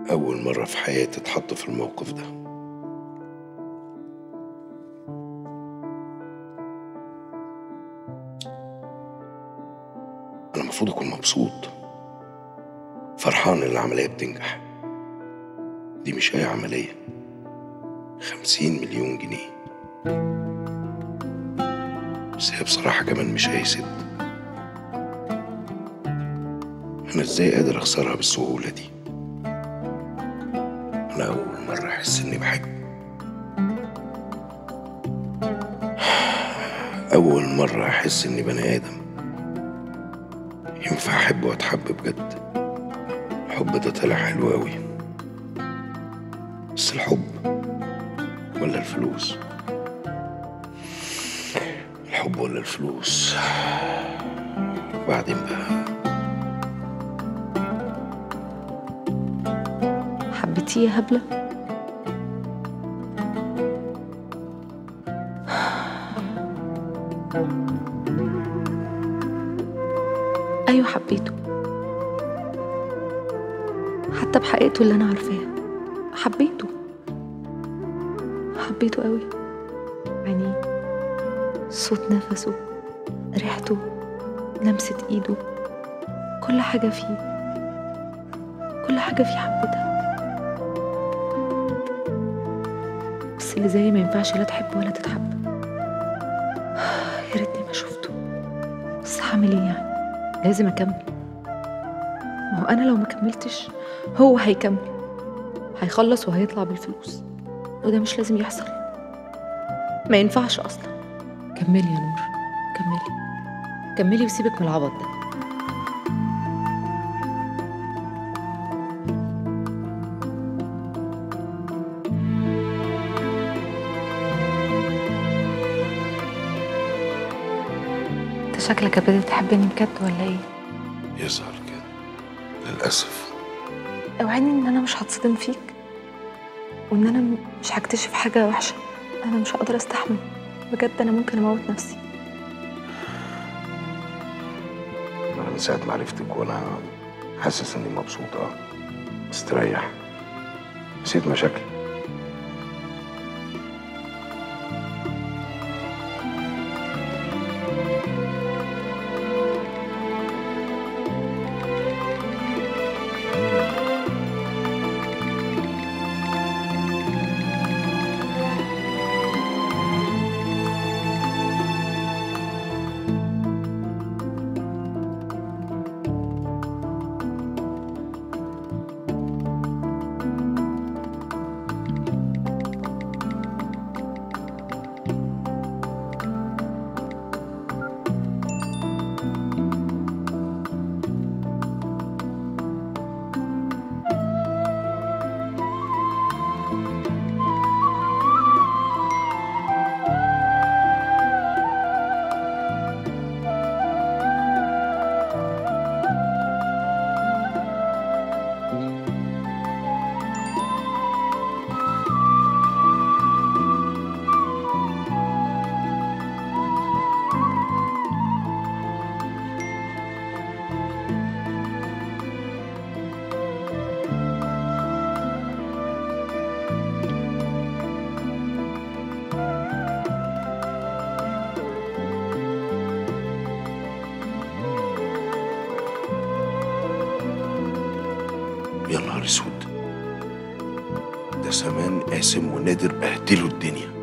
أول مرة في حياتي اتحط في الموقف ده أنا المفروض أكون مبسوط فرحان إن العملية بتنجح دي مش أي عملية خمسين مليون جنيه بس هي بصراحة كمان مش أي ست أنا إزاي قادر أخسرها بالسهولة دي أنا أول مرة أحس إني بحب أول مرة أحس إني بني آدم ينفع أحب وأتحب بجد الحب ده طلع حلو أوي بس الحب ولا الفلوس الحب ولا الفلوس بعدين بقى حبيتيه يا هبلة؟ أيوة حبيته حتى بحقيقته اللي أنا عارفاها حبيته حبيته قوي يعني صوت نفسه ريحته لمسة ايده كل حاجة فيه كل حاجة فيه حبيتها بس اللي زيي ما ينفعش لا تحب ولا تتحب يا ريتني ما شفته بس هعمل ايه يعني لازم اكمل ما هو انا لو ما كملتش هو هيكمل هيخلص وهيطلع بالفلوس وده مش لازم يحصل ما ينفعش اصلا كملي يا نور كملي كملي وسيبك من العبط ده انت شكلك ابتديت تحبني بجد ولا ايه يظهر كده للأسف اوعدني ان انا مش هتصدم فيك وان انا م- مش هكتشف حاجه وحشه انا مش هقدر استحمل بجد انا ممكن اموت نفسي أنا من ساعة ما عرفتك وأنا حاسس إني مبسوط أه مستريح نسيت مشاكلي يا نهار اسود ده سمان قاسم ونادر بهدلوا الدنيا